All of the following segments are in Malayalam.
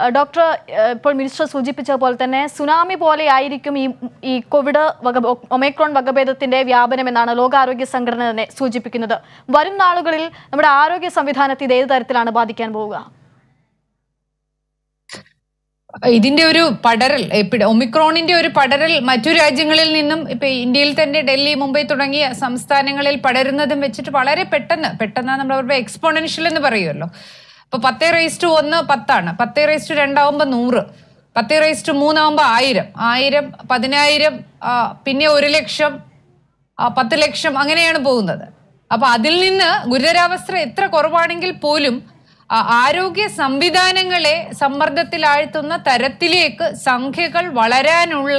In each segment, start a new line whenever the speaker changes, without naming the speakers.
ഏഹ് ഡോക്ടർ ഏഹ് ഇപ്പോൾ മിനിസ്റ്റർ സൂചിപ്പിച്ച പോലെ തന്നെ സുനാമി പോലെ ആയിരിക്കും ഈ ഈ കോവിഡ് വക ഒമൈക്രോൺ വകഭേദത്തിന്റെ വ്യാപനം എന്നാണ് ലോകാരോഗ്യ സംഘടന തന്നെ സൂചിപ്പിക്കുന്നത് വരും നാളുകളിൽ നമ്മുടെ ആരോഗ്യ സംവിധാനത്തെ ഇത് ഏത് തരത്തിലാണ് ബാധിക്കാൻ പോവുക
ഇതിന്റെ ഒരു പടരൽ എപ്പിഡ ഒമിക്രോണിന്റെ ഒരു പടരൽ മറ്റു രാജ്യങ്ങളിൽ നിന്നും ഇപ്പൊ ഇന്ത്യയിൽ തന്നെ ഡൽഹി മുംബൈ തുടങ്ങിയ സംസ്ഥാനങ്ങളിൽ പടരുന്നതും വെച്ചിട്ട് വളരെ പെട്ടെന്ന് പെട്ടെന്ന് നമ്മൾ പറയുമ്പോൾ എക്സ്പോണൻഷ്യൽ എന്ന് പറയുമല്ലോ ഇപ്പൊ പത്തേ റേസ് ടു ഒന്ന് പത്താണ് പത്തേ റേസ് ടു രണ്ടാവുമ്പോ നൂറ് പത്തേ റേസ് ടു മൂന്നാവുമ്പോ ആയിരം ആയിരം പതിനായിരം ആ, പിന്നെ ഒരു ലക്ഷം ആ, പത്ത് ലക്ഷം അങ്ങനെയാണ് പോകുന്നത് അപ്പൊ അതിൽ നിന്ന് ഗുരുതരാവസ്ഥ എത്ര കുറവാണെങ്കിൽ പോലും ആ, ആരോഗ്യ സംവിധാനങ്ങളെ സമ്മർദ്ദത്തിലാഴ്ത്തുന്ന തരത്തിലേക്ക് സംഖ്യകൾ വളരാനുള്ള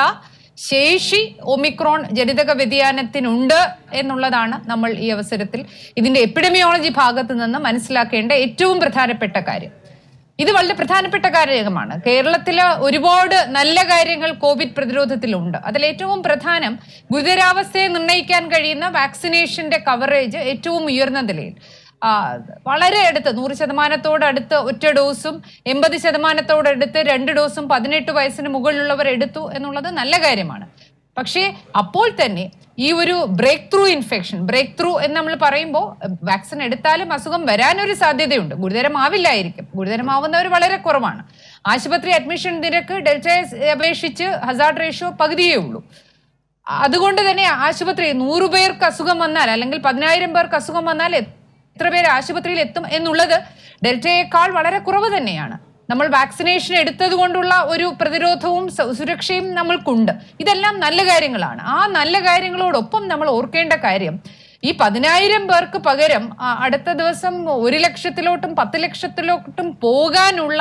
ശേഷി ഒമിക്രോൺ ജനിതക വ്യതിയാനത്തിനുണ്ട് എന്നുള്ളതാണ് നമ്മൾ ഈ അവസരത്തിൽ ഇതിന്റെ എപ്പിഡമിയോളജി ഭാഗത്ത് നിന്ന് മനസ്സിലാക്കേണ്ട ഏറ്റവും പ്രധാനപ്പെട്ട കാര്യം ഇത് വളരെ പ്രധാനപ്പെട്ട കാര്യമാണ് കേരളത്തില് ഒരുപാട് നല്ല കാര്യങ്ങൾ കോവിഡ് പ്രതിരോധത്തിലുണ്ട് അതിൽ ഏറ്റവും പ്രധാനം ഗുരുതരാവസ്ഥയെ നിർണ്ണയിക്കാൻ കഴിയുന്ന വാക്സിനേഷന്റെ കവറേജ് ഏറ്റവും ഉയർന്ന നിലയിൽ ആ, വളരെ അടുത്ത് നൂറ് ശതമാനത്തോടടുത്ത് ഒറ്റ ഡോസും എൺപത് ശതമാനത്തോടടുത്ത് രണ്ട് ഡോസും പതിനെട്ട് വയസ്സിന് മുകളിലുള്ളവർ എടുത്തു എന്നുള്ളത് നല്ല കാര്യമാണ് പക്ഷേ അപ്പോൾ തന്നെ ഈ ഒരു breakthrough infection breakthrough എന്ന് നമ്മൾ പറയുമ്പോൾ വാക്സിൻ എടുത്താലും അസുഖം വരാനൊരു സാധ്യതയുണ്ട് ഗുരുതരമാവില്ലായിരിക്കും ഗുരുതരമാവുന്നവർ വളരെ കുറവാണ് ആശുപത്രി അഡ്മിഷൻ നിരക്ക് ഡെൽറ്റയെ അപേക്ഷിച്ച് ഹസാർഡ് റേഷ്യോ പകുതിയേ ഉള്ളൂ അതുകൊണ്ട് തന്നെ ആശുപത്രി നൂറു പേർക്ക് അസുഖം വന്നാൽ അല്ലെങ്കിൽ പതിനായിരം പേർക്ക് അസുഖം വന്നാൽ എത്ര പേര് ആശുപത്രിയിൽ എത്തും എന്നുള്ളത് ഡെൽറ്റയേക്കാൾ വളരെ കുറവ് തന്നെയാണ് നമ്മൾ വാക്സിനേഷൻ എടുത്തത് കൊണ്ടുള്ള ഒരു പ്രതിരോധവും സ- സുരക്ഷയും നമ്മൾക്കുണ്ട് ഇതെല്ലാം നല്ല കാര്യങ്ങളാണ് ആ നല്ല കാര്യങ്ങളോടൊപ്പം നമ്മൾ ഓർക്കേണ്ട കാര്യം ഈ പതിനായിരം പേർക്ക് പകരം ആ, അടുത്ത ദിവസം ഒരു ലക്ഷത്തിലോട്ടും പത്ത് ലക്ഷത്തിലോട്ടും പോകാനുള്ള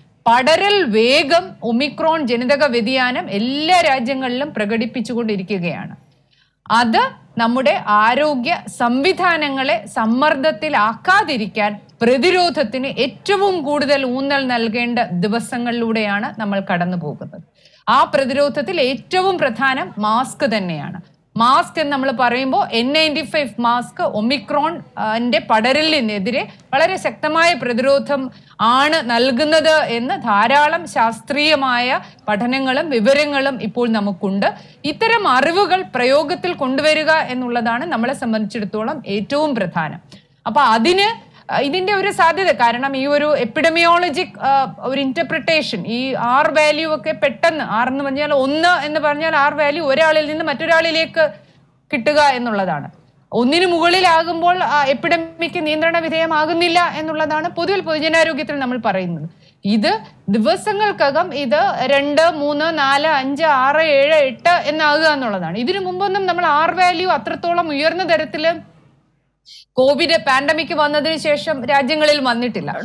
പടരൽ വേഗം ഒമിക്രോൺ ജനിതക വ്യതിയാനം എല്ലാ രാജ്യങ്ങളിലും പ്രകടിപ്പിച്ചുകൊണ്ടിരിക്കുകയാണ് അത് നമ്മുടെ ആരോഗ്യ സംവിധാനങ്ങളെ സമ്മർദ്ദത്തിലാക്കാതിരിക്കാൻ പ്രതിരോധത്തിന് ഏറ്റവും കൂടുതൽ ഊന്നൽ നൽകേണ്ട ദിവസങ്ങളിലൂടെയാണ് നമ്മൾ കടന്നു പോകുന്നത് ആ പ്രതിരോധത്തിൽ ഏറ്റവും പ്രധാനം മാസ്ക് തന്നെയാണ് മാസ്ക് എന്ന് നമ്മൾ പറയുമ്പോൾ N ninety five mask omicron ന്റെ പടരലിനെതിരെ വളരെ ശക്തമായ പ്രതിരോധം ആണ് നൽകുന്നത് എന്ന് ധാരാളം ശാസ്ത്രീയമായ പഠനങ്ങളും വിവരങ്ങളും ഇപ്പോൾ നമുക്കുണ്ട് ഇത്തരം അറിവുകൾ പ്രയോഗത്തിൽ കൊണ്ടുവരിക എന്നുള്ളതാണ് നമ്മളെ സംബന്ധിച്ചിടത്തോളം ഏറ്റവും പ്രധാനം അപ്പൊ അതിന് അഹ് ഇതിന്റെ ഒരു സാധ്യത കാരണം ഈ ഒരു എപ്പിഡമിയോളജിക് ഒരു ഇന്റർപ്രിട്ടേഷൻ ഈ ആർ വാല്യൂ ഒക്കെ പെട്ടെന്ന് ആർ എന്ന് പറഞ്ഞാൽ ഒന്ന് എന്ന് പറഞ്ഞാൽ ആർ വാല്യൂ ഒരാളിൽ നിന്ന് മറ്റൊരാളിലേക്ക് കിട്ടുക എന്നുള്ളതാണ് ഒന്നിനു മുകളിലാകുമ്പോൾ എപ്പിഡമിക്ക് നിയന്ത്രണ വിധേയമാകുന്നില്ല എന്നുള്ളതാണ് പൊതുവിൽ പൊതുജനാരോഗ്യത്തിൽ നമ്മൾ പറയുന്നത് ഇത് ദിവസങ്ങൾക്കകം ഇത് രണ്ട് മൂന്ന് നാല് അഞ്ച് ആറ് ഏഴ് എട്ട് എന്നാകുക എന്നുള്ളതാണ് ഇതിനു മുമ്പൊന്നും നമ്മൾ ആർ വാല്യൂ അത്രത്തോളം ഉയർന്ന തരത്തില് കോവിഡ് പാൻഡമിക് വന്നതിന് ശേഷം രാജ്യങ്ങളിൽ വന്നിട്ടില്ല